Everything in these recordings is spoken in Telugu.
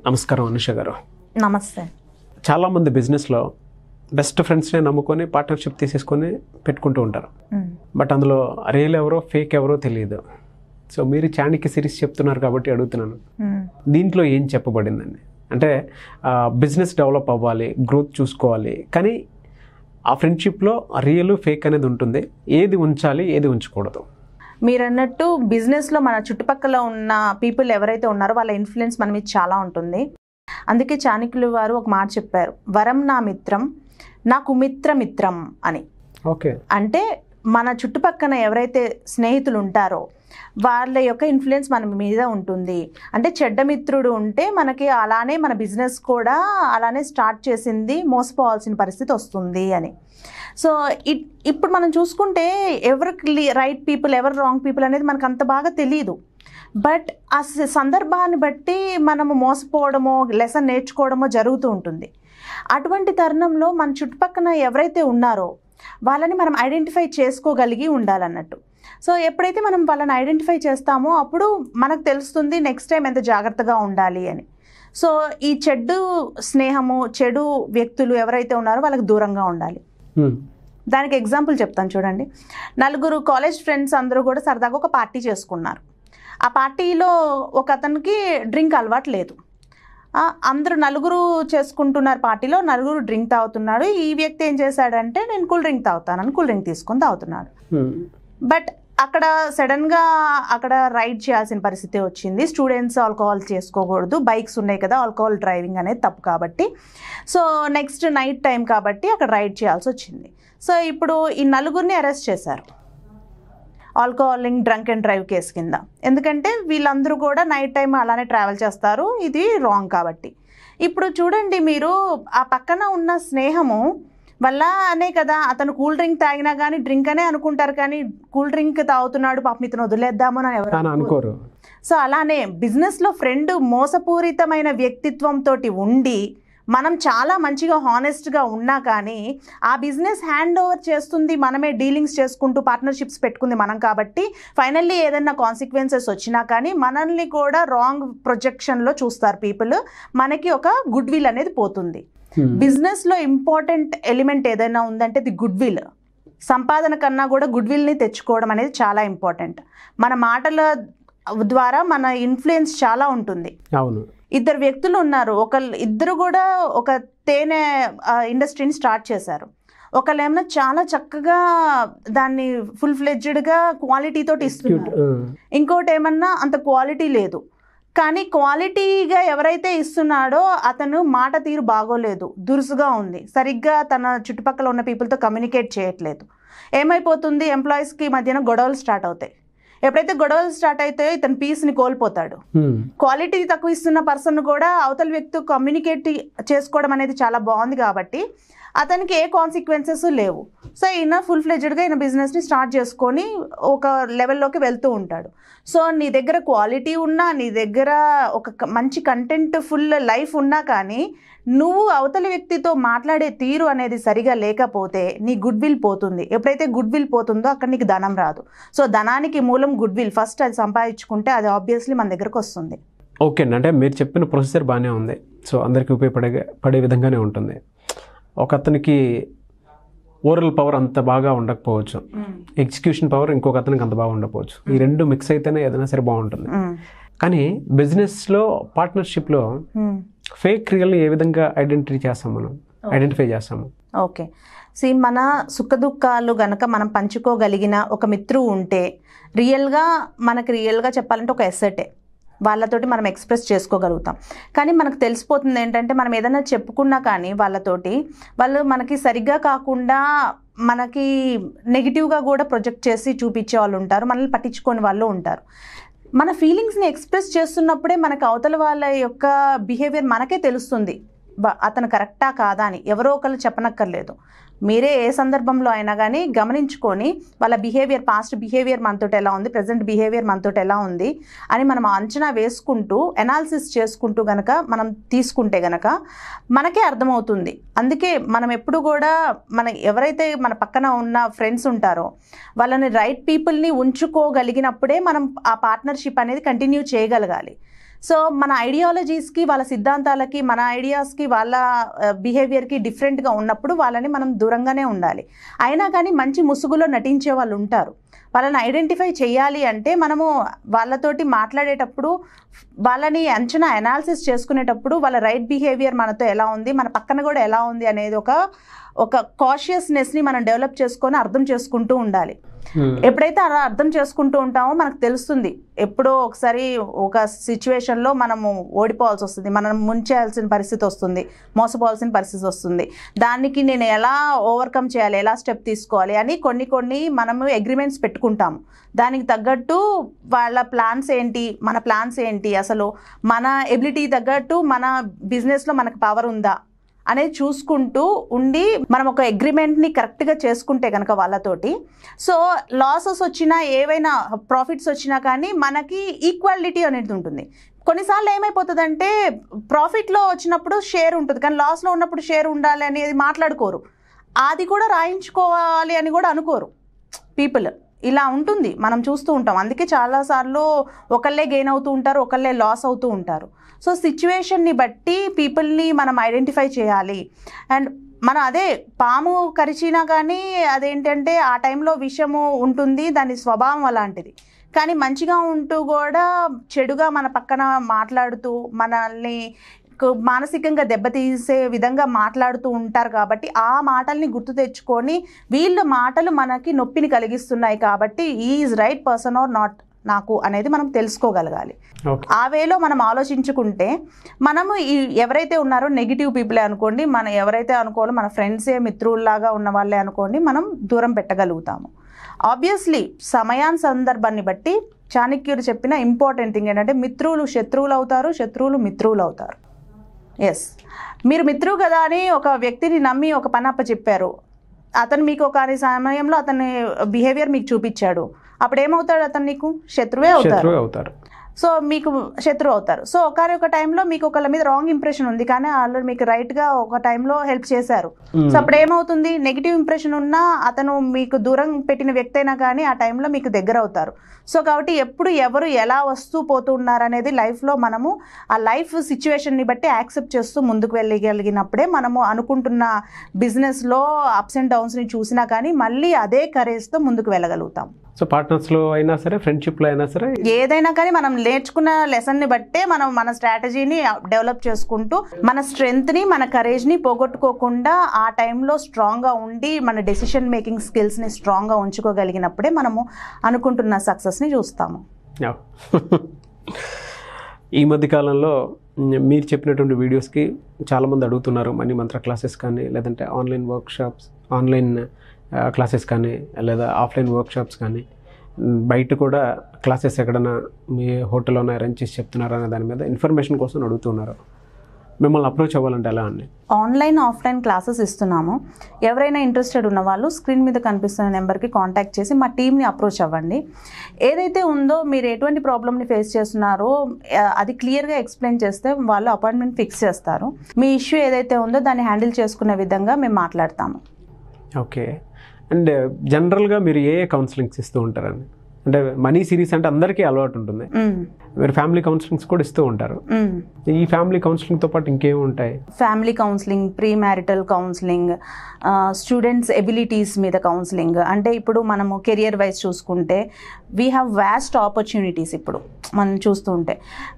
నమస్కారం అనుష గారు నమస్తే చాలామంది బిజినెస్లో బెస్ట్ ఫ్రెండ్స్నే నమ్ముకొని పార్ట్నర్షిప్ తీసేసుకొని పెట్టుకుంటూ ఉంటారు మ్మ్. బట్ అందులో రియల్ ఎవరో ఫేక్ ఎవరో తెలియదు సో మీరు చాణక్య సిరీస్ చెప్తున్నారు కాబట్టి అడుగుతున్నాను మ్మ్. దీంట్లో ఏం చెప్పబడిందండి అంటే బిజినెస్ డెవలప్ అవ్వాలి గ్రోత్ చూసుకోవాలి కానీ ఆ ఫ్రెండ్షిప్లో రియల్ ఫేక్ అనేది ఉంటుంది ఏది ఉంచాలి ఏది ఉంచకూడదు మీరు అన్నట్టు బిజినెస్లో మన చుట్టుపక్కల ఉన్న పీపుల్ ఎవరైతే ఉన్నారో వాళ్ళ ఇన్ఫ్లుయెన్స్ మన మీద చాలా ఉంటుంది అందుకే చాణక్యులు వారు ఒక మాట చెప్పారు వరం నా మిత్రం నాకు మిత్ర మిత్రం అని ఓకే అంటే మన చుట్టుపక్కన ఎవరైతే స్నేహితులు ఉంటారో వాళ్ళ యొక్క ఇన్ఫ్లుయెన్స్ మన మీద ఉంటుంది అంటే చెడ్డ మిత్రుడు ఉంటే మనకి అలానే మన బిజినెస్ కూడా అలానే స్టార్ట్ చేసింది మోసపోవాల్సిన పరిస్థితి వస్తుంది అని సో ఇట్ ఇప్పుడు మనం చూసుకుంటే ఎవరికి రైట్ పీపుల్ ఎవరు రాంగ్ పీపుల్ అనేది మనకు అంత బాగా తెలియదు బట్ ఆ స- సందర్భాన్ని బట్టి మనము మోసపోవడమో లెసన్ నేర్చుకోవడమో జరుగుతూ ఉంటుంది అటువంటి తరుణంలో మన చుట్టుపక్కన ఎవరైతే ఉన్నారో వాళ్ళని మనం ఐడెంటిఫై చేసుకోగలిగి ఉండాలన్నట్టు సో ఎప్పుడైతే మనం వాళ్ళని ఐడెంటిఫై చేస్తామో అప్పుడు మనకు తెలుస్తుంది నెక్స్ట్ టైం ఎంత జాగ్రత్తగా ఉండాలి అని సో ఈ చెడు స్నేహము చెడు వ్యక్తులు ఎవరైతే ఉన్నారో వాళ్ళకి దూరంగా ఉండాలి Hmm. దానికి ఎగ్జాంపుల్ చెప్తాను చూడండి నలుగురు కాలేజ్ ఫ్రెండ్స్ అందరూ కూడా సరదాగా ఒక పార్టీ చేసుకున్నారు ఆ పార్టీలో ఒక అతనికి డ్రింక్ అలవాటు లేదు ఆ, అందరూ నలుగురు చేసుకుంటున్నారు పార్టీలో నలుగురు డ్రింక్ తాగుతున్నాడు ఈ వ్యక్తి ఏం చేశాడంటే నేను కూల్ డ్రింక్ తాగుతానని కూల్ డ్రింక్ తీసుకొని తాగుతున్నాడు Hmm. బట్ అక్కడ సడన్గా అక్కడ రైడ్ చేయాల్సిన పరిస్థితి వచ్చింది స్టూడెంట్స్ ఆల్కహాల్ చేసుకోకూడదు బైక్స్ ఉన్నాయి కదా ఆల్కహాల్ డ్రైవింగ్ అనేది తప్పు కాబట్టి సో నెక్స్ట్ నైట్ టైం కాబట్టి అక్కడ రైడ్ చేయాల్సి వచ్చింది సో ఇప్పుడు ఈ నలుగురిని అరెస్ట్ చేశారు ఆల్కహాలింగ్ డ్రంక్ అండ్ డ్రైవ్ కేసు కింద ఎందుకంటే వీళ్ళందరూ కూడా నైట్ టైం అలానే ట్రావెల్ చేస్తారు ఇది రాంగ్ కాబట్టి ఇప్పుడు చూడండి మీరు ఆ పక్కన ఉన్న స్నేహము వల్ల అనే కదా అతను కూల్ డ్రింక్ తాగినా కానీ డ్రింక్ అనే అనుకుంటారు కానీ కూల్ డ్రింక్ తాగుతున్నాడు పాపం ఇతను వదిలేద్దాము అని ఎవరు అని అనుకోరు సో అలానే బిజినెస్లో ఫ్రెండ్ మోసపూరితమైన వ్యక్తిత్వంతో ఉండి మనం చాలా మంచిగా హానెస్ట్గా ఉన్నా కానీ ఆ బిజినెస్ హ్యాండ్ ఓవర్ చేస్తుంది మనమే డీలింగ్స్ చేసుకుంటూ పార్ట్నర్షిప్స్ పెట్టుకుంది మనం కాబట్టి ఫైనల్లీ ఏదైనా కాన్సిక్వెన్సెస్ వచ్చినా కానీ మనల్ని కూడా రాంగ్ ప్రొజెక్షన్లో చూస్తారు పీపుల్ మనకి ఒక గుడ్ విల్ అనేది పోతుంది Hmm. బిజినెస్లో ఇంపార్టెంట్ ఎలిమెంట్ ఏదైనా ఉందంటే ఇది గుడ్ విల్ సంపాదన కన్నా కూడా గుడ్ విల్ని తెచ్చుకోవడం అనేది చాలా ఇంపార్టెంట్ మన మాటల ద్వారా మన ఇన్ఫ్లుయెన్స్ చాలా ఉంటుంది అవును ఇద్దరు వ్యక్తులు ఉన్నారు ఒకళ్ళు ఇద్దరు కూడా ఒక తేనె ఆ, ఇండస్ట్రీని స్టార్ట్ చేశారు ఒకళ్ళేమో చాలా చక్కగా దాన్ని ఫుల్ ఫ్లెడ్జ్డ్గా క్వాలిటీ తోటి క్యూట్ ఇస్తున్నారు ఇంకోటి ఏమన్నా అంత క్వాలిటీ లేదు కానీ క్వాలిటీగా ఎవరైతే ఇస్తున్నాడో అతను మాట తీరు బాగోలేదు దురుసుగా ఉంది సరిగ్గా తన చుట్టుపక్కల ఉన్న పీపుల్తో కమ్యూనికేట్ చేయట్లేదు ఏమైపోతుంది ఎంప్లాయీస్కి మధ్యన గొడవలు స్టార్ట్ అవుతాయి ఎప్పుడైతే గొడవలు స్టార్ట్ అయితే ఇతను పీస్ని కోల్పోతాడు క్వాలిటీ తక్కువ ఇస్తున్న పర్సన్ కూడా అవతల వ్యక్తి కమ్యూనికేట్ చేసుకోవడం అనేది చాలా బాగుంది కాబట్టి అతనికి ఏ కాన్సిక్వెన్సెస్ లేవు సో ఈయన ఫుల్ ఫ్లెడ్జ్డ్గా ఈయన బిజినెస్ని స్టార్ట్ చేసుకొని ఒక లెవెల్లోకి వెళ్తూ ఉంటాడు సో నీ దగ్గర క్వాలిటీ ఉన్నా నీ దగ్గర ఒక క- మంచి కంటెంట్ ఫుల్ లైఫ్ ఉన్నా కానీ నువ్వు అవతలి వ్యక్తితో మాట్లాడే తీరు అనేది సరిగా లేకపోతే నీ గుడ్ విల్ పోతుంది ఎప్పుడైతే గుడ్ విల్ పోతుందో అక్కడ నీకు ధనం రాదు సో ధనానికి మూలం గుడ్ విల్ ఫస్ట్ అది సంపాదించుకుంటే అది ఆబ్వియస్లీ మన దగ్గరకు వస్తుంది ఓకే అండి అంటే మీరు చెప్పిన ప్రొసీజర్ బాగానే ఉంది సో అందరికీ ఉపయోగపడే పడే విధంగానే ఉంటుంది ఒక అతనికి ఓరల్ పవర్ అంత బాగా ఉండకపోవచ్చు ఎగ్జిక్యూషన్ పవర్ ఇంకొక అతనికి అంత బాగా ఉండకపోవచ్చు ఈ రెండు మిక్స్ అయితేనే ఏదైనా సరే బాగుంటుంది మ్మ్. కానీ బిజినెస్లో పార్ట్నర్షిప్లో మ్మ్. ఫేక్ రియల్ని ఏ విధంగా ఐడెంటిటీ చేస్తాం మనం ఐడెంటిఫై చేస్తాము ఓకే సి మన సుఖదుఖాలు గనక మనం పంచుకోగలిగిన ఒక మిత్రువు ఉంటే రియల్గా మనకి రియల్గా చెప్పాలంటే ఒక ఎసెటే వాళ్ళతోటి మనం ఎక్స్ప్రెస్ చేసుకోగలుగుతాం కానీ మనకు తెలిసిపోతుంది ఏంటంటే మనం ఏదైనా చెప్పుకున్నా కానీ వాళ్ళతోటి వాళ్ళు మనకి సరిగ్గా కాకుండా మనకి నెగిటివ్గా కూడా ప్రొజెక్ట్ చేసి చూపించే వాళ్ళు ఉంటారు మనల్ని పట్టించుకోని వాళ్ళు ఉంటారు మన ఫీలింగ్స్ని ఎక్స్ప్రెస్ చేస్తున్నప్పుడే మనకు అవతల వాళ్ళ యొక్క బిహేవియర్ మనకే తెలుస్తుంది బ- అతను కరెక్టా కాదా అని ఎవరో ఒకరు చెప్పనక్కర్లేదు మీరే ఏ సందర్భంలో అయినా కానీ గమనించుకొని వాళ్ళ బిహేవియర్ పాస్ట్ బిహేవియర్ మనతోటి ఎలా ఉంది ప్రజెంట్ బిహేవియర్ మనతోటి ఎలా ఉంది అని మనం అంచనా వేసుకుంటూ ఎనాలిసిస్ చేసుకుంటూ గనక మనం తీసుకుంటే గనక మనకే అర్థమవుతుంది అందుకే మనం ఎప్పుడు కూడా మన ఎవరైతే మన పక్కన ఉన్న ఫ్రెండ్స్ ఉంటారో వాళ్ళని రైట్ పీపుల్ని ఉంచుకోగలిగినప్పుడే మనం ఆ పార్ట్నర్షిప్ అనేది కంటిన్యూ చేయగలగాలి సో మన ఐడియాలజీస్కి వాళ్ళ సిద్ధాంతాలకి మన ఐడియాస్కి వాళ్ళ బిహేవియర్కి డిఫరెంట్గా ఉన్నప్పుడు వాళ్ళని మనం దూరంగానే ఉండాలి అయినా కానీ మంచి ముసుగులో నటించే వాళ్ళు ఉంటారు వాళ్ళని ఐడెంటిఫై చేయాలి అంటే మనము వాళ్ళతోటి మాట్లాడేటప్పుడు వాళ్ళని అంచనా అనాలిసిస్ చేసుకునేటప్పుడు వాళ్ళ రైట్ బిహేవియర్ మనతో ఎలా ఉంది మన పక్కన కూడా ఎలా ఉంది అనేది ఒక ఒక కాషియస్నెస్ని మనం డెవలప్ చేసుకొని అర్థం చేసుకుంటూ ఉండాలి ఎప్పుడైతే అలా అర్థం చేసుకుంటూ ఉంటామో మనకు తెలుస్తుంది ఎప్పుడో ఒకసారి ఒక సిచ్యువేషన్లో మనము ఓడిపోవాల్సి వస్తుంది మనం ముంచేయాల్సిన పరిస్థితి వస్తుంది మోసపోవాల్సిన పరిస్థితి వస్తుంది దానికి నేను ఎలా ఓవర్కమ్ చేయాలి ఎలా స్టెప్ తీసుకోవాలి అని కొన్ని కొన్ని మనము అగ్రిమెంట్స్ పెట్టుకుంటాము దానికి తగ్గట్టు వాళ్ళ ప్లాన్స్ ఏంటి మన ప్లాన్స్ ఏంటి అసలు మన ఎబిలిటీ తగ్గట్టు మన బిజినెస్లో మనకు పవర్ ఉందా అనేది చూసుకుంటూ ఉండి మనం ఒక అగ్రిమెంట్ని కరెక్ట్గా చేసుకుంటే కనుక వాళ్ళతోటి సో లాసెస్ వచ్చినా ఏవైనా ప్రాఫిట్స్ వచ్చినా కానీ మనకి ఈక్వాలిటీ అనేది ఉంటుంది కొన్నిసార్లు ఏమైపోతుందంటే ప్రాఫిట్లో వచ్చినప్పుడు షేర్ ఉంటుంది కానీ లాస్లో ఉన్నప్పుడు షేర్ ఉండాలి అనేది మాట్లాడుకోరు అది కూడా రాయించుకోవాలి అని కూడా అనుకోరు పీపుల్ ఇలా ఉంటుంది మనం చూస్తూ ఉంటాం అందుకే చాలాసార్లు ఒకళ్ళే గెయిన్ అవుతూ ఉంటారు ఒకళ్ళే లాస్ అవుతూ ఉంటారు సో సిచ్యువేషన్ని బట్టి పీపుల్ని మనం ఐడెంటిఫై చేయాలి అండ్ మనం అదే పాము కరిచినా కానీ అదేంటంటే ఆ టైంలో విషము ఉంటుంది దాని స్వభావం అలాంటిది కానీ మంచిగా ఉంటూ కూడా చెడుగా మన పక్కన మాట్లాడుతూ మనల్ని కు- మానసికంగా దెబ్బతీసే విధంగా మాట్లాడుతూ ఉంటారు కాబట్టి ఆ మాటల్ని గుర్తు తెచ్చుకొని వీళ్ళ మాటలు మనకి నొప్పిని కలిగిస్తున్నాయి కాబట్టి is right person or not నాకు అనేది మనం తెలుసుకోగలగాలి ఓకే ఆ వేలో మనం ఆలోచించుకుంటే మనము ఈ ఎవరైతే ఉన్నారో నెగిటివ్ పీపులే అనుకోండి మన ఎవరైతే అనుకోవాలో మన ఫ్రెండ్సే మిత్రుల్లాగా ఉన్న వాళ్ళే అనుకోండి మనం దూరం పెట్టగలుగుతాము ఆబ్వియస్లీ సమయాన్ సందర్భాన్ని బట్టి చాణక్యుడు చెప్పిన ఇంపార్టెంట్ థింగ్ ఏంటంటే మిత్రులు శత్రువులు అవుతారు శత్రువులు మిత్రువులు అవుతారు ఎస్ మీరు మిత్రువు కదా అని ఒక వ్యక్తిని నమ్మి ఒక పని అప్ప చెప్పారు అతను మీకు ఒక సమయంలో అతని బిహేవియర్ మీకు చూపించాడు అప్పుడు ఏమవుతాడు అతను నీకు శత్రువే అవుతారు శత్రువు అవుతారు సో మీకు శత్రువు అవుతారు సో ఒకరి ఒక టైంలో మీకు ఒకళ్ళ మీద రాంగ్ ఇంప్రెషన్ ఉంది కానీ వాళ్ళు మీకు రైట్గా ఒక టైంలో హెల్ప్ చేశారు సో అప్పుడు ఏమవుతుంది నెగిటివ్ ఇంప్రెషన్ ఉన్నా అతను మీకు దూరం పెట్టిన వ్యక్తి అయినా కానీ ఆ టైంలో మీకు దగ్గర అవుతారు సో కాబట్టి ఎప్పుడు ఎవరు ఎలా వస్తూ పోతూ ఉన్నారు అనేది లైఫ్లో మనము ఆ లైఫ్ సిచ్యువేషన్ని బట్టి యాక్సెప్ట్ చేస్తూ ముందుకు వెళ్ళగలిగినప్పుడే మనము అనుకుంటున్న బిజినెస్లో అప్స్ అండ్ డౌన్స్ని చూసినా కానీ మళ్ళీ అదే కరేజ్తో ముందుకు వెళ్ళగలుగుతాం సో పార్ట్నర్స్లో అయినా సరే ఫ్రెండ్షిప్లో అయినా సరే ఏదైనా కానీ మనం నేర్చుకున్న లెసన్ని బట్టే మనం మన స్ట్రాటజీని డెవలప్ చేసుకుంటూ మన స్ట్రెంగ్త్ని మన కరేజ్ని పోగొట్టుకోకుండా ఆ టైంలో స్ట్రాంగ్గా ఉండి మన డెసిషన్ మేకింగ్ స్కిల్స్ని స్ట్రాంగ్గా ఉంచుకోగలిగినప్పుడే మనము అనుకుంటున్న సక్సెస్ని చూస్తాము యా. ఈ మధ్య కాలంలో మ్, మీరు చెప్పినటువంటి వీడియోస్కి చాలామంది అడుగుతున్నారు మనీ మంత్ర క్లాసెస్ కానీ లేదంటే ఆన్లైన్ వర్క్షాప్స్ ఆన్లైన్ ఆ, క్లాసెస్ కానీ లేదా ఆఫ్లైన్ వర్క్షాప్స్ కానీ మ్, బయట కూడా క్లాసెస్ ఎక్కడైనా మీ హోటల్లోనే అరేంజ్ చేసి చెప్తున్నారా అనే దాని మీద ఇన్ఫర్మేషన్ కోసం అడుగుతున్నారు మిమ్మల్ని అప్రోచ్ అవ్వాలంటే ఎలా అండి ఆన్లైన్ ఆఫ్లైన్ క్లాసెస్ ఇస్తున్నాము ఎవరైనా ఇంట్రెస్టెడ్ ఉన్న వాళ్ళు స్క్రీన్ మీద కనిపిస్తున్న నెంబర్కి కాంటాక్ట్ చేసి మా టీమ్ని అప్రోచ్ అవ్వండి ఏదైతే ఉందో మీరు ఎటువంటి ప్రాబ్లమ్ని ఫేస్ చేస్తున్నారో ఆ, అది క్లియర్గా ఎక్స్ప్లెయిన్ చేస్తే వాళ్ళు అపాయింట్మెంట్ ఫిక్స్ చేస్తారు మీ ఇష్యూ ఏదైతే ఉందో దాన్ని హ్యాండిల్ చేసుకునే విధంగా మేము మాట్లాడతాము ఓకే అండ్ జనరల్గా మీరు ఏ ఏ కౌన్సిలింగ్స్ ఇస్తూ ఉంటారండి అంటే మనీ సిరీస్ అంటే అందరికీ అలవాటు ఉంటుంది మ్మ్. మీరు ఫ్యామిలీ కౌన్సిలింగ్స్ కూడా ఇస్తూ ఉంటారు మ్మ్. ఈ ఫ్యామిలీ కౌన్సిలింగ్తో పాటు ఇంకేమి ఉంటాయి family counselling pre marital counselling students abilities మీద కౌన్సిలింగ్ అంటే ఇప్పుడు మనము కెరియర్ వైజ్ చూసుకుంటే వీ హ్యావ్ వ్యాస్ట్ ఆపర్చునిటీస్ ఇప్పుడు మనం చూస్తుంటే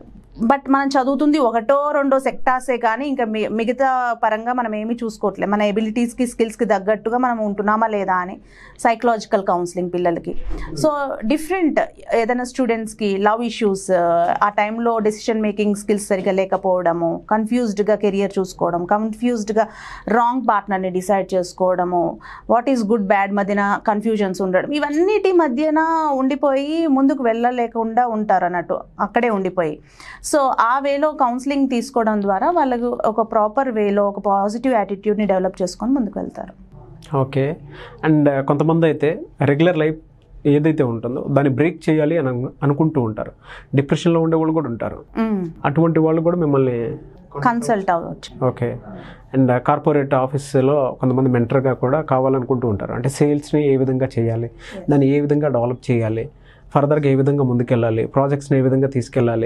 బట్ మనం చదువుతుంది ఒకటో రెండో సెక్టార్సే కానీ ఇంకా మి- మిగతా పరంగా మనం ఏమీ చూసుకోవట్లేదు మన ఎబిలిటీస్కి స్కిల్స్కి తగ్గట్టుగా మనం ఉంటున్నామా లేదా అని సైకలాజికల్ కౌన్సిలింగ్ పిల్లలకి సో డిఫరెంట్ ఏదైనా స్టూడెంట్స్కి లవ్ ఇష్యూస్ ఆ టైంలో డెసిషన్ మేకింగ్ స్కిల్స్ సరిగా లేకపోవడము కన్ఫ్యూజ్డ్గా కెరియర్ చూసుకోవడం కన్ఫ్యూజ్డ్గా రాంగ్ పార్ట్నర్ని డిసైడ్ చేసుకోవడము వాట్ ఈస్ గుడ్ బ్యాడ్ మధ్యన కన్ఫ్యూజన్స్ ఉండడం ఇవన్నిటి మధ్యన ఉండిపోయి ముందుకు వెళ్ళలేకుండా ఉంటారు అన్నట్టు అక్కడే ఉండిపోయి సో ఆ వేలో కౌన్సిలింగ్ తీసుకోవడం ద్వారా వాళ్ళకు ఒక ప్రాపర్ వేలో ఒక పాజిటివ్ యాటిట్యూడ్ని డెవలప్ చేసుకొని ముందుకు వెళ్తారు ఓకే అండ్ కొంతమంది అయితే రెగ్యులర్ లైఫ్ ఏదైతే ఉంటుందో దాన్ని బ్రేక్ చేయాలి అని అను- అనుకుంటూ ఉంటారు డిప్రెషన్లో ఉండే వాళ్ళు కూడా ఉంటారు అటువంటి వాళ్ళు కూడా మిమ్మల్ని కన్సల్ట్ అవ్వచ్చు ఓకే అండ్ కార్పొరేట్ ఆఫీస్లో కొంతమంది మెంటర్గా కూడా కావాలనుకుంటూ ఉంటారు అంటే సేల్స్ని ఏ విధంగా చేయాలి దాన్ని ఏ విధంగా డెవలప్ చేయాలి ఫర్దర్గా ఏ విధంగా ముందుకెళ్ళాలి ప్రాజెక్ట్స్ని ఏ విధంగా తీసుకెళ్ళాలి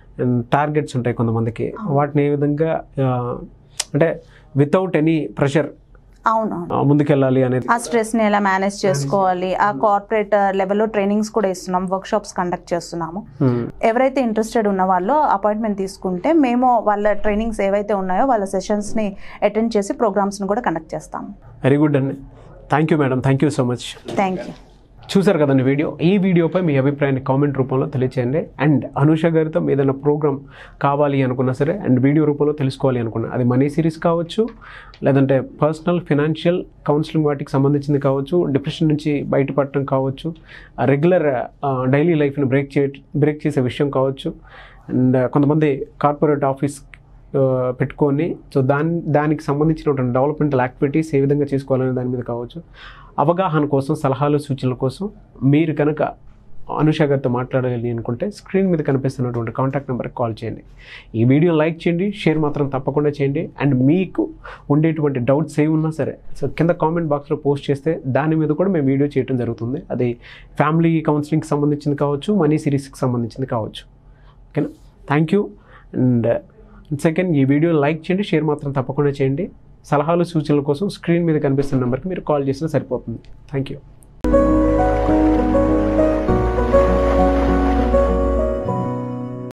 అండ్ టార్గెట్స్ ఉంటాయి కొంతమందికి వాటిని ఏ విధంగా ఆ, అంటే వితౌట్ ఎనీ ప్రెషర్ అవునవును ముందుకెళ్ళాలి అనేది ఆ స్ట్రెస్ని ఎలా మేనేజ్ చేసుకోవాలి ఆ కార్పొరేట్ లెవెల్లో ట్రైనింగ్స్ కూడా ఇస్తున్నాం వర్క్షాప్స్ కండక్ట్ చేస్తున్నాము Hmm. ఎవరైతే ఇంట్రెస్టెడ్ ఉన్న వాళ్ళు అపాయింట్మెంట్ తీసుకుంటే మేము వాళ్ళ ట్రైనింగ్స్ ఏవైతే ఉన్నాయో వాళ్ళ సెషన్స్ని అటెండ్ చేసి ప్రోగ్రామ్స్ని కూడా కండక్ట్ చేస్తాము వెరీ గుడ్ అండి thank you madam thank you so much thank you చూసారు కదండి వీడియో ఈ వీడియోపై మీ అభిప్రాయాన్ని కామెంట్ రూపంలో తెలియచేయండి అండ్ అనుష గారితో ఏదైనా ప్రోగ్రామ్ కావాలి అనుకున్నా సరే అండ్ వీడియో రూపంలో తెలుసుకోవాలి అనుకున్నా అది మనీ సిరీస్ కావచ్చు లేదంటే పర్సనల్ ఫినాన్షియల్ కౌన్సిలింగ్ వాటికి సంబంధించింది కావచ్చు డిప్రెషన్ నుంచి బయటపడటం కావచ్చు రెగ్యులర్ డైలీ లైఫ్ని బ్రేక్ చే బ్రేక్ చేసే విషయం కావచ్చు అండ్ కొంతమంది కార్పొరేట్ ఆఫీస్ ఆ, పెట్టుకొని సో దాని దానికి సంబంధించినటువంటి డెవలప్మెంటల్ యాక్టివిటీస్ ఏ విధంగా చేసుకోవాలనే దాని మీద కావచ్చు అవగాహన కోసం సలహాలు సూచనల కోసం మీరు కనుక అనుష గారితో మాట్లాడాలి అనుకుంటే స్క్రీన్ మీద కనిపిస్తున్నటువంటి కాంటాక్ట్ నెంబర్కి కాల్ చేయండి ఈ వీడియో లైక్ చేయండి షేర్ మాత్రం తప్పకుండా చేయండి అండ్ మీకు ఉండేటువంటి డౌట్స్ ఏ ఉన్నా సరే సో కింద కామెంట్ బాక్స్లో పోస్ట్ చేస్తే దాని మీద కూడా మేము వీడియో చేయడం జరుగుతుంది అది ఫ్యామిలీ కౌన్సిలింగ్కి సంబంధించింది కావచ్చు మనీ సిరీస్కి సంబంధించింది కావచ్చు ఓకేనా థ్యాంక్ యూ అండ్ సెకండ్ ఈ వీడియో లైక్ చేయండి షేర్ మాత్రం తప్పకుండా చేయండి సలహాలు సూచనల కోసం స్క్రీన్ మీద కనిపిస్తున్న నెంబర్కి మీరు కాల్ చేసినా సరిపోతుంది థ్యాంక్ యూ